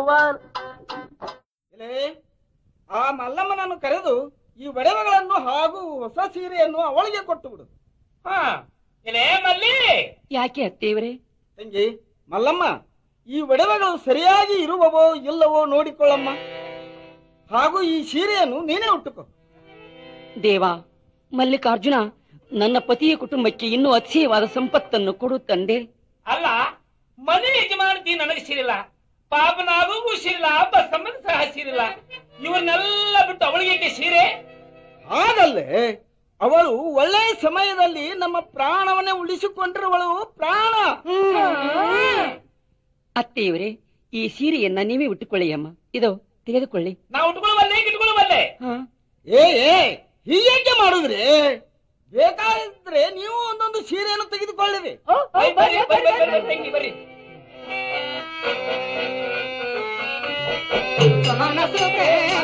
ಭಗವಾನ್ ಇಲ್ಲೇ ಆ ಮಲ್ಲಮ್ಮನನ್ನು ಕರೆದು ಈ ಒಡವೆಗಳನ್ನು ಹಾಗೂ ಹೊಸ ಸೀರೆಯನ್ನು ಅವಳಿಗೆ ಕೊಟ್ಟು ಬಿಡು ಹಾ ಇಲ್ಲೇ ಮಲ್ಲಿ ಯಾಕೆ ಅತ್ತೇವ್ರೆ ತಂಗಿ ಮಲ್ಲಮ್ಮ ಈ ಒಡವೆಗಳು ಸರಿಯಾಗಿ ಇರುವವೋ ಇಲ್ಲವೋ ನೋಡಿಕೊಳ್ಳಮ್ಮ ಹಾಗೂ ಈ ಸೀರೆಯನ್ನು ನೀನೇ ಉಟ್ಟುಕೋ ದೇವ ಮಲ್ಲಿಕಾರ್ಜುನ ನನ್ನ ಪತಿಯ ಕುಟುಂಬಕ್ಕೆ ಇನ್ನೂ ಅತಿಶಯವಾದ ಸಂಪತ್ತನ್ನು ಕೊಡು ತಂದೆ ಅಲ್ಲ ಮನೆ ಯಜಮಾನತಿ ನನಗೆ ಸಿರಿಲ್ಲ ಪಾಪ ನಾಗೂ ಸಿರಿಲ್ಲ ಹಬ್ಬ ಸಂಬಂಧ ಸಹ ಸಿರಿಲ್ಲ ಇವನ್ನೆಲ್ಲ ಬಿಟ್ಟು ಅವಳಿಗೆ ಸೀರೆ ಹಾಗಲ್ಲೇ ಅವಳು ಒಳ್ಳೆಯ ಸಮಯದಲ್ಲಿ ನಮ್ಮ ಪ್ರಾಣವನ್ನೇ ಉಳಿಸಿಕೊಂಡಿರುವಳು ಪ್ರಾಣ ಅತ್ತೆಯವರೇ ಈ ಸೀರೆಯನ್ನ ನೀವೇ ಉಟ್ಟುಕೊಳ್ಳಿ ಅಮ್ಮ ಇದು ತೆಗೆದುಕೊಳ್ಳಿ ನಾವು ಉಟ್ಕೊಳ್ಳಬಲ್ಲೆ ಇಟ್ಕೊಳ್ಳಬಲ್ಲೆ ಹಾ ಏ ಏ ಹೀಗೇಕೆ ಮಾಡುದ್ರಿ ಬೇಕಾದ್ರೆ ನೀವು ಒಂದೊಂದು ಸೀರೆಯನ್ನು ತೆಗೆದುಕೊಳ್ಳಿರಿ ಬರ್ರಿ, ಬರ್ರಿ, ಬರ್ರಿ, ಬರ್ರಿ, ತಂಗಿ, ಬರ್ರಿ ಕನಸು ಬೇಡ